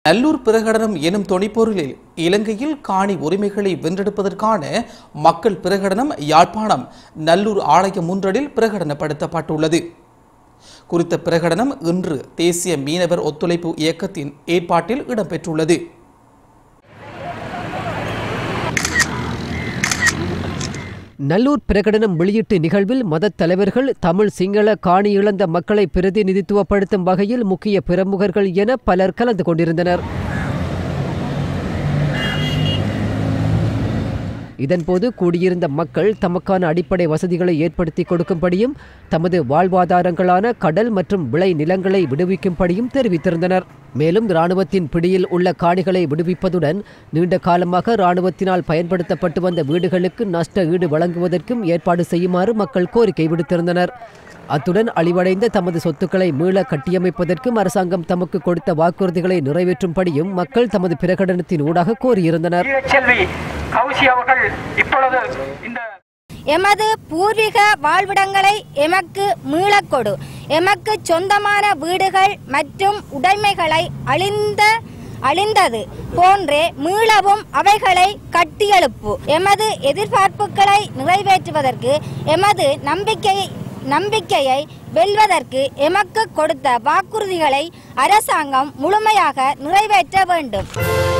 நல்லூர் பிரகடனம் எனும் தொனிப்பொருளில் இலங்கையில் காணி உரிமைகளை வென்றெடுப்பதற்கான மக்கள் பிரகடனம் யாழ்ப்பாணம் நல்லூர் ஆலயம் ஒன்றலில் பிரகடனப்படுத்தப்பட்டுள்ளது குறித்த பிரகடனம் இன்று தேசிய மீனவர் ஒத்துழைப்பு இயக்கத்தின் ஏற்பாட்டில் இடம்பெற்றுள்ளது நல்லூர் பிரகடனம் வெளியீட்டு நிகழ்வில் மதத் தலைவர்கள் தமிழ் சிங்கள காணி இழந்த மக்களை பிரதிநிதித்துவப்படுத்தும் வகையில் முக்கிய பிரமுகர்கள் என பலர் கலந்து கொண்டிருந்தனர் இதன்போது கூடியிருந்த மக்கள் தமக்கான அடிப்படை வசதிகளை ஏற்படுத்தி கொடுக்கும்படியும் தமது வாழ்வாதாரங்களான கடல் மற்றும் விளை நிலங்களை விடுவிக்கும்படியும் தெரிவித்திருந்தனர் மேலும் இராணுவத்தின் பிடியில் உள்ள காணிகளை விடுவிப்பதுடன் நீண்ட காலமாக இராணுவத்தினால் பயன்படுத்தப்பட்டு வந்த வீடுகளுக்கு நஷ்ட ஈடு வழங்குவதற்கும் ஏற்பாடு செய்யுமாறு மக்கள் கோரிக்கை விடுத்திருந்தனர் அத்துடன் அழிவடைந்த தமது சொத்துக்களை மீள கட்டியமைப்பதற்கும் அரசாங்கம் தமக்கு கொடுத்த வாக்குறுதிகளை நிறைவேற்றும்படியும் மக்கள் தமது பிரகடனத்தின் ஊடாக கோரியிருந்தனர் செல்வி கௌசி அவர்கள் இப்பொழுது இந்த எமது பூர்வீக வாழ்விடங்களை எமக்கு மீளக் கொடு எமக்கு சொந்தமான வீடுகள் மற்றும் உடைமைகளை அழிந்த அழிந்தது போன்றே மீளவும் அவைகளை கட்டியெழுப்பு எமது எதிர்பார்ப்புகளை நிறைவேற்றுவதற்கு எமது நம்பிக்கை நம்பிக்கையை வெல்வதற்கு எமக்கு கொடுத்த வாக்குறுதிகளை அரசாங்கம் முழுமையாக நிறைவேற்ற வேண்டும்